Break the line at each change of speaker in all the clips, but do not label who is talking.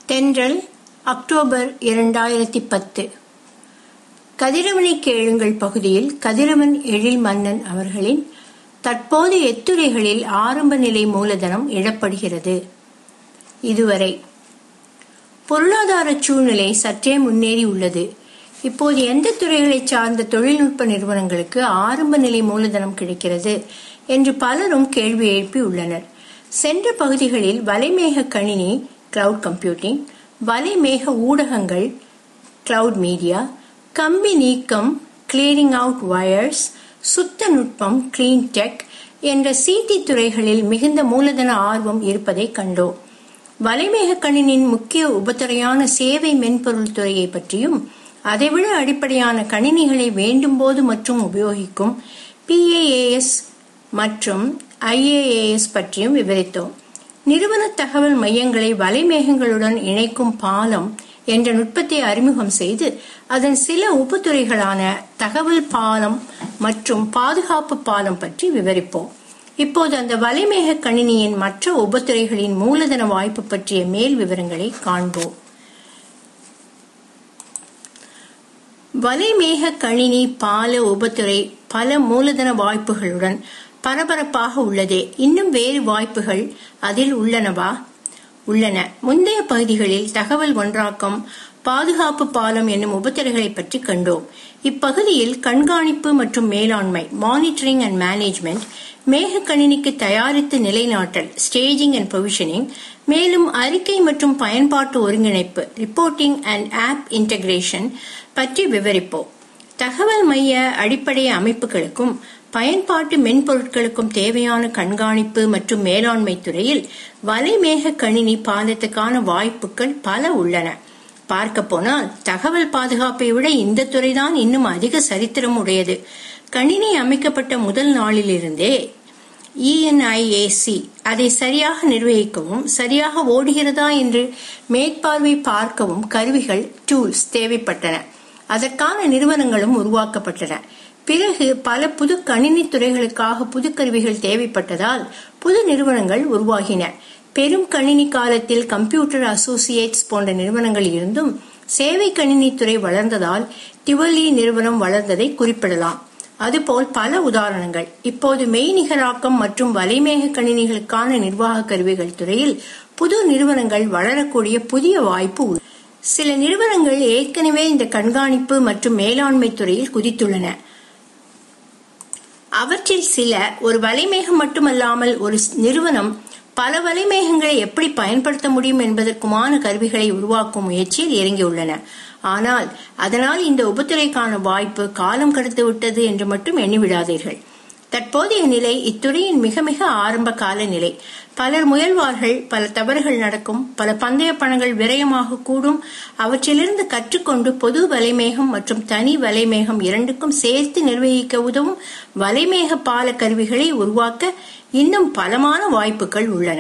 தென்றல் அக்டோபர் இரண்டாயிரத்தி பத்து கதிரவனை கேளுங்கள் பகுதியில் கதிரவன் எழில் மன்னன் அவர்களின் தற்போது எத்துறைகளில் ஆரம்ப நிலை மூலதனம் இழப்படுகிறது இதுவரை பொருளாதார சூழ்நிலை சற்றே முன்னேறி உள்ளது இப்போது எந்த துறைகளை சார்ந்த தொழில்நுட்ப நிறுவனங்களுக்கு ஆரம்ப நிலை மூலதனம் கிடைக்கிறது என்று பலரும் கேள்வி எழுப்பி உள்ளனர் சென்ற பகுதிகளில் வலைமேக கணினி கிளவுட் கம்ப்யூட்டிங் வலைமேக ஊடகங்கள் கிளவுட் மீடியா கம்பி நீக்கம் கிளியரிங் அவுட் வயர்ஸ் சுத்த நுட்பம் கிளீன் டெக் என்ற சிடி துறைகளில் மிகுந்த மூலதன ஆர்வம் இருப்பதை கண்டோம் வலைமேக கணினியின் முக்கிய உபத்துறையான சேவை மென்பொருள் துறையை பற்றியும் அதைவிட அடிப்படையான கணினிகளை வேண்டும்போது மற்றும் உபயோகிக்கும் பிஏஏஎஸ் மற்றும் ஐஏஏஎஸ் பற்றியும் விவரித்தோம் நிறுவன தகவல் மையங்களை வலைமேகங்களுடன் இணைக்கும் பாலம் என்ற நுட்பத்தை அறிமுகம் செய்து அதன் சில உபத்துறைகளான தகவல் பாலம் மற்றும் பாதுகாப்பு பாலம் பற்றி விவரிப்போம் இப்போது அந்த வலைமேக கணினியின் மற்ற உபத்துறைகளின் மூலதன வாய்ப்பு பற்றிய மேல் விவரங்களை காண்போம் வலைமேக கணினி பால உபத்துறை பல மூலதன வாய்ப்புகளுடன் பரபரப்பாக உள்ளது இன்னும் வேறு வாய்ப்புகள் அதில் உள்ளனவா உள்ளன முந்தைய பகுதிகளில் தகவல் ஒன்றாக்கம் பாதுகாப்பு பாலம் என்னும் உபத்துறைகளை பற்றி கண்டோம் இப்பகுதியில் கண்காணிப்பு மற்றும் மேலாண்மை மானிட்டரிங் அண்ட் மேனேஜ்மெண்ட் மேக கணினிக்கு தயாரித்து நிலைநாட்டல் ஸ்டேஜிங் அண்ட் ப்ரொவிஷனிங் மேலும் அறிக்கை மற்றும் பயன்பாட்டு ஒருங்கிணைப்பு ரிப்போர்ட்டிங் அண்ட் ஆப் இன்டகிரேஷன் பற்றி விவரிப்போம் தகவல் மைய அடிப்படை அமைப்புகளுக்கும் பயன்பாட்டு மென்பொருட்களுக்கும் தேவையான கண்காணிப்பு மற்றும் மேலாண்மை துறையில் வலைமேக கணினி பாலத்துக்கான வாய்ப்புகள் பல உள்ளன பார்க்க போனால் தகவல் பாதுகாப்பை விட இந்த துறைதான் இன்னும் அதிக சரித்திரம் உடையது கணினி அமைக்கப்பட்ட முதல் நாளிலிருந்தே இஎன்ஐஏசி அதை சரியாக நிர்வகிக்கவும் சரியாக ஓடுகிறதா என்று மேற்பார்வை பார்க்கவும் கருவிகள் டூல்ஸ் தேவைப்பட்டன அதற்கான நிறுவனங்களும் உருவாக்கப்பட்டன பிறகு பல புது கணினி துறைகளுக்காக புது கருவிகள் தேவைப்பட்டதால் புது நிறுவனங்கள் உருவாகின பெரும் கணினி காலத்தில் கம்ப்யூட்டர் அசோசியேட்ஸ் போன்ற நிறுவனங்கள் இருந்தும் சேவை கணினி துறை வளர்ந்ததால் டிவலி நிறுவனம் வளர்ந்ததை குறிப்பிடலாம் அதுபோல் பல உதாரணங்கள் இப்போது மெய்நிகராக்கம் மற்றும் வலைமேக கணினிகளுக்கான நிர்வாக கருவிகள் துறையில் புது நிறுவனங்கள் வளரக்கூடிய புதிய வாய்ப்பு உள்ளது சில நிறுவனங்கள் ஏற்கனவே இந்த கண்காணிப்பு மற்றும் மேலாண்மை துறையில் குதித்துள்ளன அவற்றில் சில ஒரு வலைமேகம் மட்டுமல்லாமல் ஒரு நிறுவனம் பல வலைமேகங்களை எப்படி பயன்படுத்த முடியும் என்பதற்குமான கருவிகளை உருவாக்கும் முயற்சியில் இறங்கியுள்ளன ஆனால் அதனால் இந்த உபத்துறைக்கான வாய்ப்பு காலம் கடந்து விட்டது என்று மட்டும் எண்ணிவிடாதீர்கள் தற்போதைய நிலை இத்துறையின் மிக மிக ஆரம்ப கால நிலை பலர் முயல்வார்கள் பல தவறுகள் நடக்கும் பல பந்தய பணங்கள் விரயமாக கூடும் அவற்றிலிருந்து கற்றுக்கொண்டு பொது வலைமேகம் மற்றும் தனி வலைமேகம் இரண்டுக்கும் சேர்த்து நிர்வகிக்க உதவும் வலைமேக பால கருவிகளை உருவாக்க இன்னும் பலமான வாய்ப்புகள் உள்ளன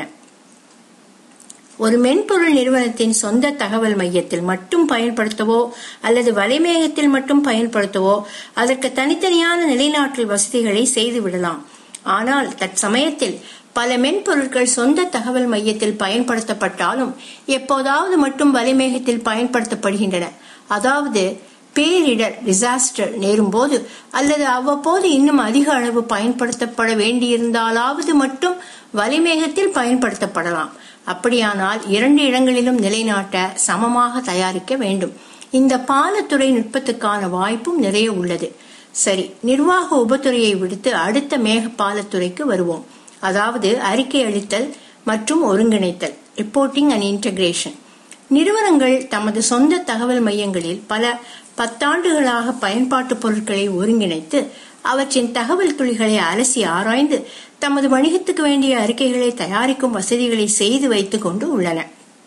ஒரு மென்பொருள் நிறுவனத்தின் சொந்த தகவல் மையத்தில் மட்டும் பயன்படுத்தவோ அல்லது வலைமேகத்தில் மட்டும் பயன்படுத்தவோ அதற்கு தனித்தனியான நிலைநாட்டல் வசதிகளை செய்து விடலாம் ஆனால் தற்சமயத்தில் பல மென்பொருட்கள் சொந்த தகவல் மையத்தில் பயன்படுத்தப்பட்டாலும் எப்போதாவது மட்டும் வலைமேகத்தில் பயன்படுத்தப்படுகின்றன அதாவது பேரிடர் டிசாஸ்டர் நேரும்போது அல்லது அவ்வப்போது இன்னும் அதிக அளவு பயன்படுத்தப்பட வேண்டியிருந்தாலாவது மட்டும் வலைமேகத்தில் பயன்படுத்தப்படலாம் அப்படியானால் இரண்டு இடங்களிலும் நிலைநாட்ட சமமாக தயாரிக்க வேண்டும் இந்த பாலத்துறை நுட்பத்துக்கான வாய்ப்பும் நிறைய உள்ளது சரி நிர்வாக உபத்துறையை விடுத்து அடுத்த மேக பாலத்துறைக்கு வருவோம் அதாவது அறிக்கை அளித்தல் மற்றும் ஒருங்கிணைத்தல் ரிப்போர்ட்டிங் அண்ட் இன்டகிரேஷன் நிறுவனங்கள் தமது சொந்த தகவல் மையங்களில் பல பத்தாண்டுகளாக பயன்பாட்டு பொருட்களை ஒருங்கிணைத்து அவற்றின் தகவல் துளிகளை அலசி ஆராய்ந்து தமது வணிகத்துக்கு வேண்டிய அறிக்கைகளை தயாரிக்கும் வசதிகளை செய்து வைத்துக் கொண்டு உள்ளன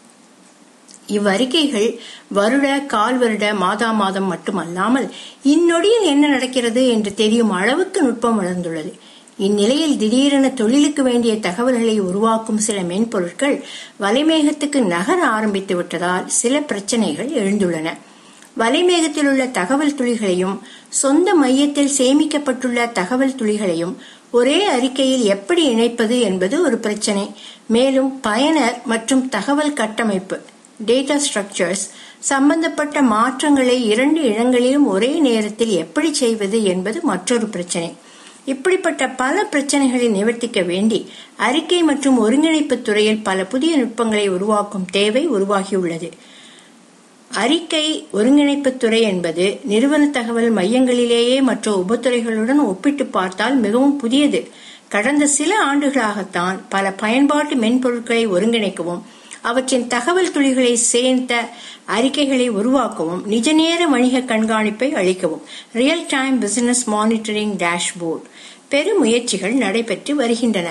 இவ்வறிக்கைகள் வருட கால் வருட மாதா மாதம் மட்டுமல்லாமல் இந்நொடியில் என்ன நடக்கிறது என்று தெரியும் அளவுக்கு நுட்பம் வளர்ந்துள்ளது இந்நிலையில் திடீரென தொழிலுக்கு வேண்டிய தகவல்களை உருவாக்கும் சில மென்பொருட்கள் வலைமேகத்துக்கு நகர ஆரம்பித்து விட்டதால் சில பிரச்சனைகள் எழுந்துள்ளன வலைமேகத்தில் உள்ள தகவல் துளிகளையும் சொந்த மையத்தில் சேமிக்கப்பட்டுள்ள தகவல் துளிகளையும் ஒரே அறிக்கையில் எப்படி இணைப்பது என்பது ஒரு பிரச்சனை மேலும் பயனர் மற்றும் தகவல் கட்டமைப்பு டேட்டா ஸ்ட்ரக்சர்ஸ் சம்பந்தப்பட்ட மாற்றங்களை இரண்டு இடங்களிலும் ஒரே நேரத்தில் எப்படி செய்வது என்பது மற்றொரு பிரச்சனை இப்படிப்பட்ட பல பிரச்சனைகளை நிவர்த்திக்க வேண்டி அறிக்கை மற்றும் ஒருங்கிணைப்பு துறையில் பல புதிய நுட்பங்களை உருவாக்கும் தேவை உருவாகியுள்ளது அறிக்கை ஒருங்கிணைப்பு துறை என்பது நிறுவன தகவல் மையங்களிலேயே மற்ற உபத்துறைகளுடன் ஒப்பிட்டு பார்த்தால் மிகவும் புதியது கடந்த சில ஆண்டுகளாகத்தான் பல பயன்பாட்டு மென்பொருட்களை ஒருங்கிணைக்கவும் அவற்றின் தகவல் துளிகளை சேர்ந்த அறிக்கைகளை உருவாக்கவும் நிஜநேர வணிக கண்காணிப்பை அளிக்கவும் real time business monitoring dashboard பெரும் முயற்சிகள் நடைபெற்று வருகின்றன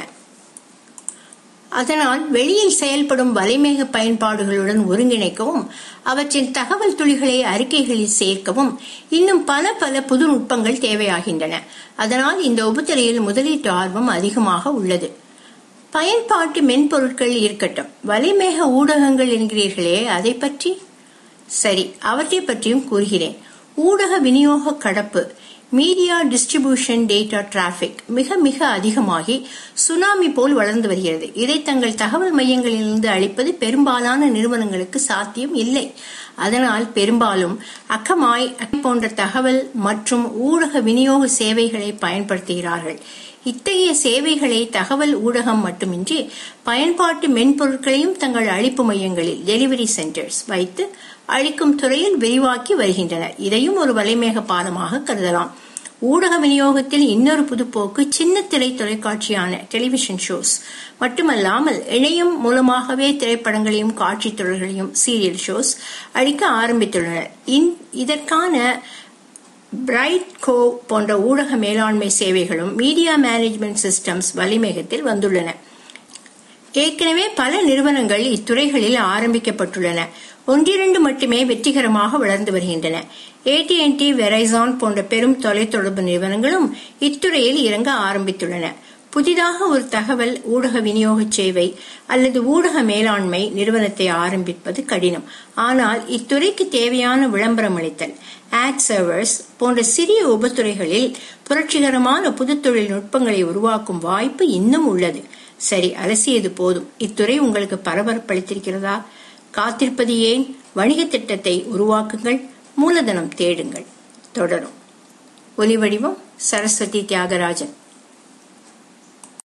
அதனால் வெளியில் செயல்படும் வலைமேக பயன்பாடுகளுடன் ஒருங்கிணைக்கவும் அவற்றின் தகவல் துளிகளை அறிக்கைகளில் சேர்க்கவும் இன்னும் பல பல புது நுட்பங்கள் தேவையாகின்றன அதனால் இந்த உபத்துறையில் முதலீட்டு ஆர்வம் அதிகமாக உள்ளது பயன்பாட்டு மென்பொருட்கள் இருக்கட்டும் வலைமேக ஊடகங்கள் என்கிறீர்களே அதை பற்றி சரி அவற்றை பற்றியும் கூறுகிறேன் ஊடக விநியோக கடப்பு மீடியா டிஸ்ட்ரிபியூஷன் டேட்டா டிராபிக் மிக மிக அதிகமாகி சுனாமி போல் வளர்ந்து வருகிறது இதை தங்கள் தகவல் மையங்களிலிருந்து அளிப்பது பெரும்பாலான நிறுவனங்களுக்கு சாத்தியம் இல்லை அதனால் பெரும்பாலும் அக்கமாய் போன்ற தகவல் மற்றும் ஊடக விநியோக சேவைகளை பயன்படுத்துகிறார்கள் இத்தகைய சேவைகளை தகவல் ஊடகம் மட்டுமின்றி பயன்பாட்டு மென்பொருட்களையும் தங்கள் அளிப்பு மையங்களில் டெலிவரி சென்டர்ஸ் வைத்து அளிக்கும் துறையில் விரிவாக்கி வருகின்றனர் இதையும் ஒரு வலைமேக பாலமாக கருதலாம் ஊடக விநியோகத்தில் இன்னொரு புதுப்போக்கு சின்ன திரை தொலைக்காட்சியான டெலிவிஷன் ஷோஸ் மட்டுமல்லாமல் இணையம் மூலமாகவே திரைப்படங்களையும் காட்சி தொடர்களையும் சீரியல் ஷோஸ் அளிக்க ஆரம்பித்துள்ளனர் இதற்கான பிரைட் கோ போன்ற ஊடக மேலாண்மை சேவைகளும் மீடியா மேனேஜ்மெண்ட் சிஸ்டம்ஸ் வலைமேகத்தில் வந்துள்ளன ஏற்கனவே பல நிறுவனங்கள் இத்துறைகளில் ஆரம்பிக்கப்பட்டுள்ளன ஒன்றிரண்டு மட்டுமே வெற்றிகரமாக வளர்ந்து வருகின்றன ஏடிஎன்டி வெரைசான் போன்ற பெரும் தொலைத்தொடர்பு நிறுவனங்களும் இத்துறையில் இறங்க ஆரம்பித்துள்ளன புதிதாக ஒரு தகவல் ஊடக விநியோக சேவை அல்லது ஊடக மேலாண்மை நிறுவனத்தை ஆரம்பிப்பது கடினம் ஆனால் இத்துறைக்கு தேவையான விளம்பரம் அளித்தல் ஆட் சர்வர்ஸ் போன்ற சிறிய உபத்துறைகளில் புரட்சிகரமான புது தொழில்நுட்பங்களை உருவாக்கும் வாய்ப்பு இன்னும் உள்ளது சரி அலசியது போதும் இத்துறை உங்களுக்கு பரபரப்பளித்திருக்கிறதா காத்திருப்பது ஏன் வணிக திட்டத்தை உருவாக்குங்கள் மூலதனம் தேடுங்கள் தொடரும் ஒலி வடிவம் சரஸ்வதி தியாகராஜன்